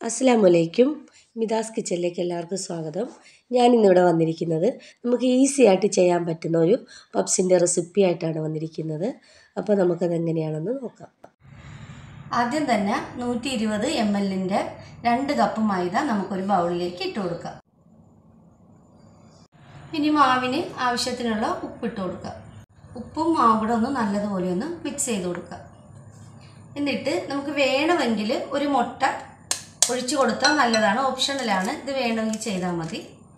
അസ്സാം വലൈക്കും മിതാസ് കിച്ചണിലേക്ക് എല്ലാവർക്കും സ്വാഗതം ഞാൻ ഇന്നിവിടെ വന്നിരിക്കുന്നത് നമുക്ക് ഈസി ആയിട്ട് ചെയ്യാൻ പറ്റുന്ന ഒരു പപ്സിൻ്റെ റെസിപ്പി ആയിട്ടാണ് വന്നിരിക്കുന്നത് അപ്പോൾ നമുക്കത് എങ്ങനെയാണെന്ന് നോക്കാം ആദ്യം തന്നെ നൂറ്റി ഇരുപത് എം എല്ലിൻ്റെ രണ്ട് കപ്പ് മൈദ നമുക്കൊരു ബൗളിലേക്ക് ഇട്ട് കൊടുക്കാം ഇനി മാവിന് ആവശ്യത്തിനുള്ള ഉപ്പിട്ട് കൊടുക്കുക ഉപ്പും മാവും കൂടെ ഒന്ന് നല്ലതുപോലെ ഒന്ന് മിക്സ് ചെയ്ത് കൊടുക്കുക എന്നിട്ട് നമുക്ക് വേണമെങ്കിൽ ഒരു മുട്ട ഒഴിച്ചു കൊടുത്താൽ നല്ലതാണ് ഓപ്ഷണലാണ് ഇത് വേണമെങ്കിൽ ചെയ്താൽ മതി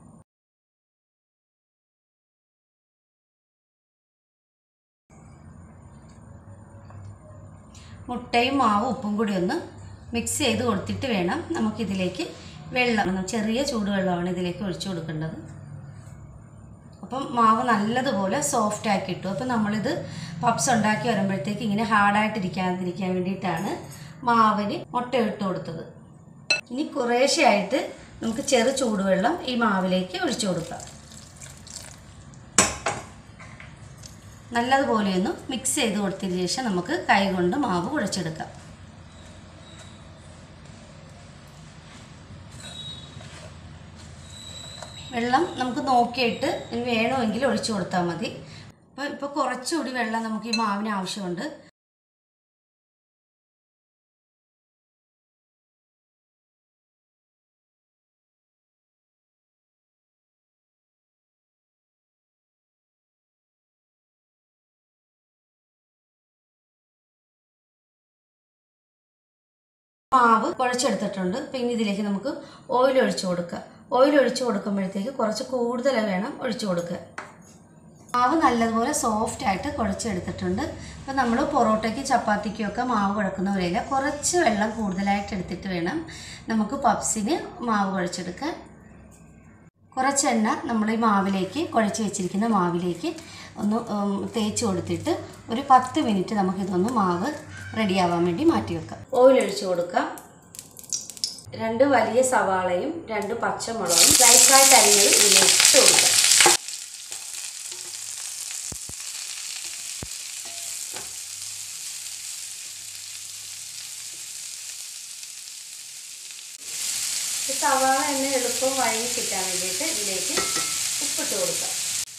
മുട്ടയും മാവും ഉപ്പും കൂടി ഒന്ന് മിക്സ് ചെയ്ത് കൊടുത്തിട്ട് വേണം നമുക്കിതിലേക്ക് വെള്ളം ചെറിയ ചൂടുവെള്ളമാണ് ഇതിലേക്ക് ഒഴിച്ചു കൊടുക്കേണ്ടത് അപ്പം മാവ് നല്ലതുപോലെ സോഫ്റ്റ് ആക്കി ഇട്ടു അപ്പം നമ്മളിത് പപ്സ് ഉണ്ടാക്കി വരുമ്പോഴത്തേക്ക് ഇങ്ങനെ ഹാർഡായിട്ടിരിക്കാതിരിക്കാൻ വേണ്ടിയിട്ടാണ് മാവിന് മുട്ട ഇട്ട് കൊടുത്തത് ഇനി കുറേശ്ശെയായിട്ട് നമുക്ക് ചെറു ചൂടുവെള്ളം ഈ മാവിലേക്ക് ഒഴിച്ചു കൊടുക്കാം നല്ലതുപോലെ ഒന്ന് മിക്സ് ചെയ്ത് കൊടുത്തതിന് ശേഷം നമുക്ക് കൈ കൊണ്ട് മാവ് കുഴച്ചെടുക്കാം വെള്ളം നമുക്ക് നോക്കിയിട്ട് ഇനി വേണമെങ്കിൽ ഒഴിച്ചു കൊടുത്താൽ മതി അപ്പോൾ ഇപ്പോൾ കുറച്ചുകൂടി വെള്ളം നമുക്ക് ഈ മാവിന് ആവശ്യമുണ്ട് മാവ് കുഴച്ചെടുത്തിട്ടുണ്ട് പിന്നെ ഇതിലേക്ക് നമുക്ക് ഓയിൽ ഒഴിച്ചു കൊടുക്കുക ഓയിൽ ഒഴിച്ചു കൊടുക്കുമ്പോഴത്തേക്ക് കുറച്ച് കൂടുതൽ വേണം ഒഴിച്ചു കൊടുക്കുക മാവ് നല്ലതുപോലെ സോഫ്റ്റ് ആയിട്ട് കുഴച്ചെടുത്തിട്ടുണ്ട് അപ്പം നമ്മൾ പൊറോട്ടയ്ക്ക് ചപ്പാത്തിക്കും ഒക്കെ മാവ് കുഴക്കുന്ന പോലെയല്ല കുറച്ച് വെള്ളം കൂടുതലായിട്ട് എടുത്തിട്ട് വേണം നമുക്ക് പപ്സിന് മാവ് കുഴച്ചെടുക്കാൻ കുറച്ച് എണ്ണ നമ്മൾ ഈ മാവിലേക്ക് കുഴച്ച് വെച്ചിരിക്കുന്ന മാവിലേക്ക് ഒന്ന് തേച്ച് കൊടുത്തിട്ട് ഒരു പത്ത് മിനിറ്റ് നമുക്കിതൊന്ന് മാവ് റെഡിയാവാൻ വേണ്ടി മാറ്റി വെക്കാം ഓയിൽ ഒഴിച്ച് കൊടുക്കാം രണ്ട് വലിയ സവാളയും രണ്ട് പച്ചമുളകും സ്ലൈസായിട്ട് അരിഞ്ഞത് ഇതിലേക്ക് ഇട്ട് കൊടുക്കാം സവാള എണ്ണ എളുപ്പം വഴങ്ങി കിട്ടാൻ വേണ്ടിയിട്ട് ഇതിലേക്ക് ഉപ്പിട്ട് കൊടുക്കാം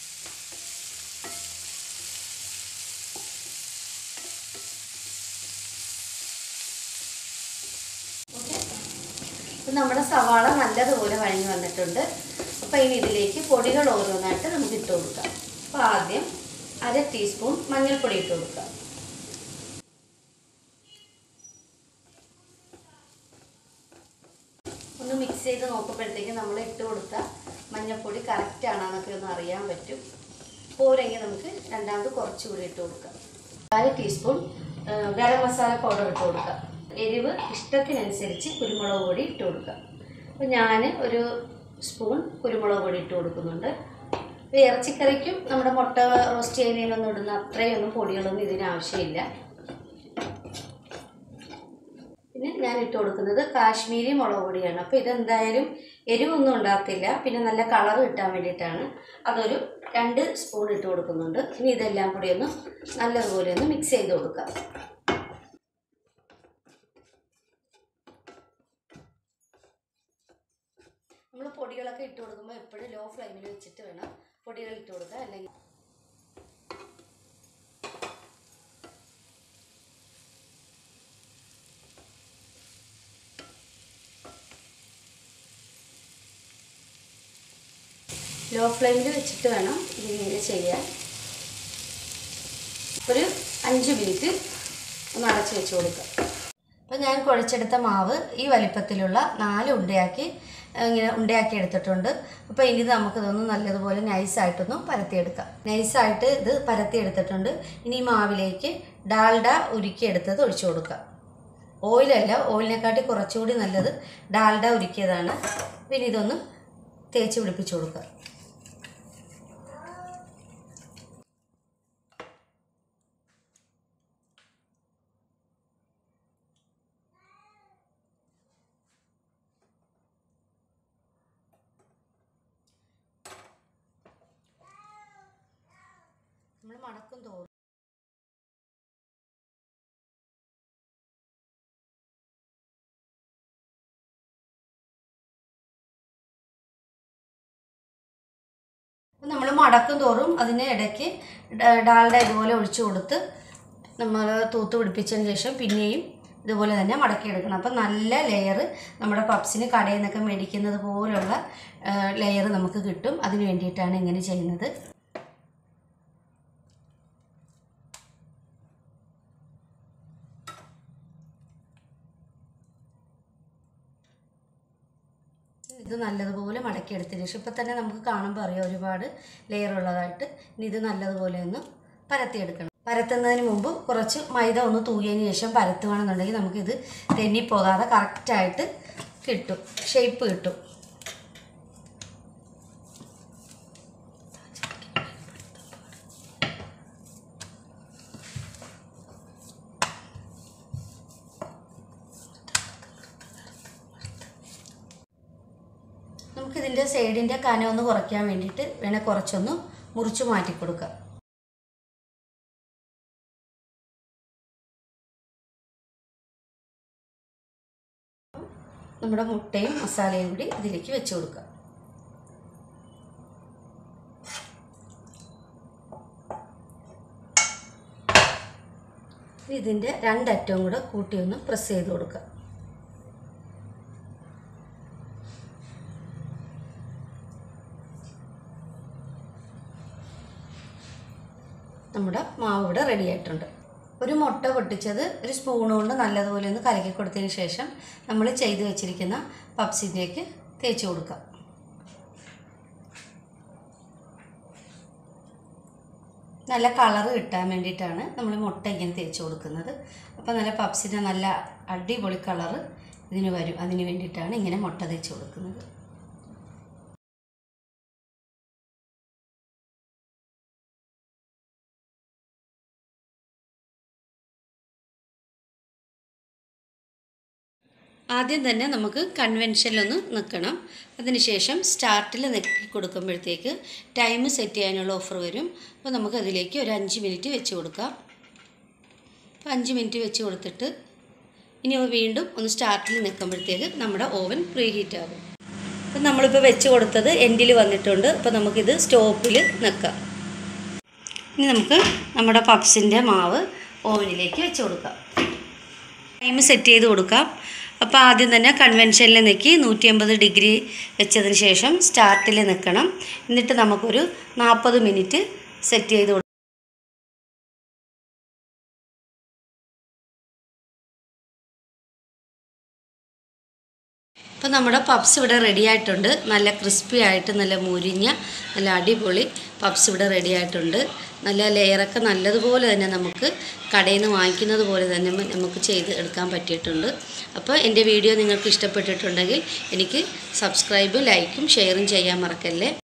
അപ്പം നമ്മുടെ സവാള നല്ലതുപോലെ വഴങ്ങി വന്നിട്ടുണ്ട് അപ്പോൾ ഇനി ഇതിലേക്ക് പൊടികൾ ഓരോന്നായിട്ട് നമുക്ക് ഇട്ട് കൊടുക്കാം അപ്പോൾ ആദ്യം അര ടീസ്പൂൺ മഞ്ഞൾപ്പൊടി ഇട്ട് കൊടുക്കാം ഒന്ന് മിക്സ് ചെയ്ത് നോക്കുമ്പോഴത്തേക്ക് നമ്മൾ ഇട്ട് കൊടുത്ത മഞ്ഞൾപ്പൊടി കറക്റ്റ് ആണോ എന്നൊക്കെ ഒന്ന് അറിയാൻ പറ്റും പോരെങ്കിൽ നമുക്ക് രണ്ടാമത് കുറച്ചുകൂടി ഇട്ട് കൊടുക്കാം അര ടീസ്പൂൺ ഗരം മസാല പൗഡർ ഇട്ട് കൊടുക്കാം എരിവ് ഇഷ്ടത്തിനനുസരിച്ച് കുരുമുളക് പൊടി ഇട്ട് കൊടുക്കാം അപ്പോൾ ഞാൻ ഒരു സ്പൂൺ കുരുമുളക് പൊടി ഇട്ട് കൊടുക്കുന്നുണ്ട് അപ്പോൾ ഇറച്ചിക്കറിക്കും നമ്മുടെ മുട്ട റോസ്റ്റ് ചെയ്യുന്നതിനൊന്നും ഇടുന്ന അത്രയൊന്നും പൊടികളൊന്നും ഇതിന് ആവശ്യമില്ല പിന്നെ ഞാൻ ഇട്ട് കൊടുക്കുന്നത് കാശ്മീരി മുളക് പൊടിയാണ് അപ്പോൾ ഇതെന്തായാലും എരിവൊന്നും ഉണ്ടാകത്തില്ല പിന്നെ നല്ല കളർ കിട്ടാൻ വേണ്ടിയിട്ടാണ് അതൊരു രണ്ട് സ്പൂൺ ഇട്ട് കൊടുക്കുന്നുണ്ട് ഇനി ഇതെല്ലാം കൂടി ഒന്ന് നല്ലതുപോലെ ഒന്ന് മിക്സ് ചെയ്ത് കൊടുക്കാം നമ്മൾ പൊടികളൊക്കെ ഇട്ട് കൊടുക്കുമ്പോൾ എപ്പോഴും ലോ ഫ്ലെയിമിൽ വെച്ചിട്ട് വേണം പൊടികൾ ഇട്ട് കൊടുക്കുക അല്ലെങ്കിൽ ലോ ഫ്ലെയിമിൽ വെച്ചിട്ട് വേണം ഇതിങ്ങനെ ചെയ്യാൻ ഒരു അഞ്ച് മിനിറ്റ് ഒന്ന് അടച്ച് വെച്ച് കൊടുക്കുക അപ്പോൾ ഞാൻ കുഴച്ചെടുത്ത മാവ് ഈ വലിപ്പത്തിലുള്ള നാല് ഉണ്ടയാക്കി ഇങ്ങനെ ഉണ്ടയാക്കി എടുത്തിട്ടുണ്ട് അപ്പോൾ ഇനി നമുക്കിതൊന്ന് നല്ലതുപോലെ നൈസായിട്ടൊന്ന് പരത്തിയെടുക്കാം നൈസായിട്ട് ഇത് പരത്തിയെടുത്തിട്ടുണ്ട് ഇനി ഈ മാവിലേക്ക് ഡാൽഡ ഉരുക്കിയെടുത്തത് ഒഴിച്ചു കൊടുക്കാം ഓയിലല്ല ഓയിലിനെക്കാട്ടി കുറച്ചുകൂടി നല്ലത് ഡാൽഡ ഉരുക്കിയതാണ് പിന്നെ ഇതൊന്ന് തേച്ച് പിടിപ്പിച്ചു കൊടുക്കുക നമ്മൾ മടക്കും തോറും നമ്മൾ മടക്കും തോറും അതിന് ഇടയ്ക്ക് ഡ- ഡാൽഡ ഇതുപോലെ ഒഴിച്ചു കൊടുത്ത് നമ്മൾ തൂത്ത് പിടിപ്പിച്ചതിന് ശേഷം പിന്നെയും ഇതുപോലെ തന്നെ മടക്കിയെടുക്കണം അപ്പം നല്ല ലെയർ നമ്മുടെ പപ്സിന് കടയിൽ നിന്നൊക്കെ മേടിക്കുന്നത് പോലുള്ള ലെയർ നമുക്ക് കിട്ടും അതിന് വേണ്ടിയിട്ടാണ് ഇങ്ങനെ ചെയ്യുന്നത് ഇത് നല്ലതുപോലെ മടക്കിയെടുത്തതിന് ശേഷം ഇപ്പം തന്നെ നമുക്ക് കാണുമ്പോൾ അറിയാം ഒരുപാട് ലെയർ ഉള്ളതായിട്ട് ഇനി ഇത് നല്ലതുപോലെ ഒന്ന് പരത്തിയെടുക്കണം പരത്തുന്നതിന് മുമ്പ് കുറച്ച് മൈദ ഒന്ന് തൂകിയതിന് ശേഷം പരത്തുകയാണെന്നുണ്ടെങ്കിൽ നമുക്കിത് തെന്നിപ്പോകാതെ കറക്റ്റായിട്ട് കിട്ടും ഷേപ്പ് കിട്ടും നമുക്കിതിൻ്റെ സൈഡിൻ്റെ കനം ഒന്ന് കുറയ്ക്കാൻ വേണ്ടിയിട്ട് വേണേൽ കുറച്ചൊന്ന് മുറിച്ച് മാറ്റി കൊടുക്കാം നമ്മുടെ മുട്ടയും മസാലയും കൂടി ഇതിലേക്ക് വെച്ച് കൊടുക്കാം ഇനി ഇതിൻ്റെ രണ്ടറ്റവും കൂടെ കൂട്ടി ഒന്ന് പ്രസ് ചെയ്ത് കൊടുക്കുക നമ്മുടെ മാവ് ഇവിടെ റെഡി ആയിട്ടുണ്ട് ഒരു മുട്ട പൊട്ടിച്ചത് ഒരു സ്പൂൺ കൊണ്ട് നല്ലതുപോലെ ഒന്ന് കലക്കി കൊടുത്തതിന് ശേഷം നമ്മൾ ചെയ്ത് വെച്ചിരിക്കുന്ന പപ്സിലേക്ക് തേച്ച് കൊടുക്കുക നല്ല കളറ് കിട്ടാൻ വേണ്ടിയിട്ടാണ് നമ്മൾ മുട്ട ഇങ്ങനെ തേച്ച് കൊടുക്കുന്നത് അപ്പോൾ നല്ല പപ്സിൻ്റെ നല്ല അടിപൊളി കളറ് ഇതിന് വരും അതിന് വേണ്ടിയിട്ടാണ് ഇങ്ങനെ മുട്ട തേച്ച് കൊടുക്കുന്നത് ആദ്യം തന്നെ നമുക്ക് കൺവെൻഷനിലൊന്ന് നിൽക്കണം അതിനുശേഷം സ്റ്റാർട്ടിൽ നിൽക്കി കൊടുക്കുമ്പോഴത്തേക്ക് ടൈം സെറ്റ് ചെയ്യാനുള്ള ഓഫർ വരും അപ്പോൾ നമുക്ക് അതിലേക്ക് ഒരു അഞ്ച് മിനിറ്റ് വെച്ച് കൊടുക്കാം അപ്പോൾ അഞ്ച് മിനിറ്റ് വെച്ച് കൊടുത്തിട്ട് ഇനി വീണ്ടും ഒന്ന് സ്റ്റാർട്ടിൽ നിൽക്കുമ്പോഴത്തേക്ക് നമ്മുടെ ഓവൻ പ്രീ ഹീറ്റ് ആകും അപ്പം നമ്മളിപ്പോൾ വെച്ച് കൊടുത്തത് എൻഡിൽ വന്നിട്ടുണ്ട് അപ്പോൾ നമുക്കിത് സ്റ്റോപ്പിൽ നിൽക്കാം ഇനി നമുക്ക് നമ്മുടെ പപ്സിൻ്റെ മാവ് ഓവനിലേക്ക് വെച്ച് കൊടുക്കാം ടൈം സെറ്റ് ചെയ്ത് കൊടുക്കാം അപ്പോൾ ആദ്യം തന്നെ കൺവെൻഷനിൽ നിൽക്കി നൂറ്റി അമ്പത് ഡിഗ്രി വെച്ചതിന് ശേഷം സ്റ്റാർട്ടിൽ നിൽക്കണം എന്നിട്ട് നമുക്കൊരു നാൽപ്പത് മിനിറ്റ് സെറ്റ് ചെയ്ത് കൊടുക്കാം അപ്പോൾ നമ്മുടെ പപ്സ് ഇവിടെ റെഡി ആയിട്ടുണ്ട് നല്ല ക്രിസ്പി ആയിട്ട് നല്ല മുരിഞ്ഞ നല്ല അടിപൊളി പപ്സ് ഇവിടെ റെഡി ആയിട്ടുണ്ട് നല്ല ലെയറൊക്കെ നല്ലതുപോലെ തന്നെ നമുക്ക് കടയിൽ നിന്ന് വാങ്ങിക്കുന്നത് പോലെ തന്നെ നമുക്ക് ചെയ്ത് എടുക്കാൻ പറ്റിയിട്ടുണ്ട് അപ്പോൾ എൻ്റെ വീഡിയോ നിങ്ങൾക്ക് ഇഷ്ടപ്പെട്ടിട്ടുണ്ടെങ്കിൽ എനിക്ക് സബ്സ്ക്രൈബും ലൈക്കും ഷെയറും ചെയ്യാൻ മറക്കല്ലേ